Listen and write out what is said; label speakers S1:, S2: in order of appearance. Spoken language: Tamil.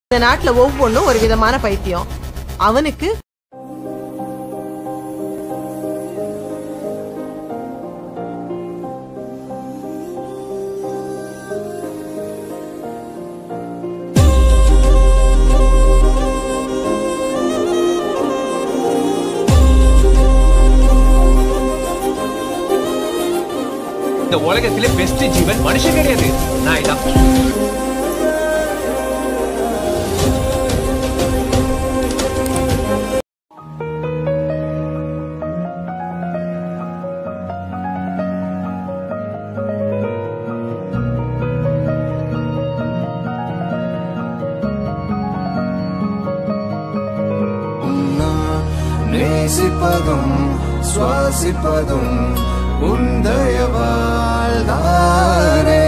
S1: இந்த நாட்டுல ஒவ்வொன்றும் ஒரு விதமான பைத்தியம் அவனுக்கு
S2: இந்த உலகத்திலே பெஸ்ட் ஜீவன் மனுஷன் கிடையாது நாய் தான்
S3: நான் நேசிப்பதும் சுவாசிப்பதும் உந்தயவால் தானே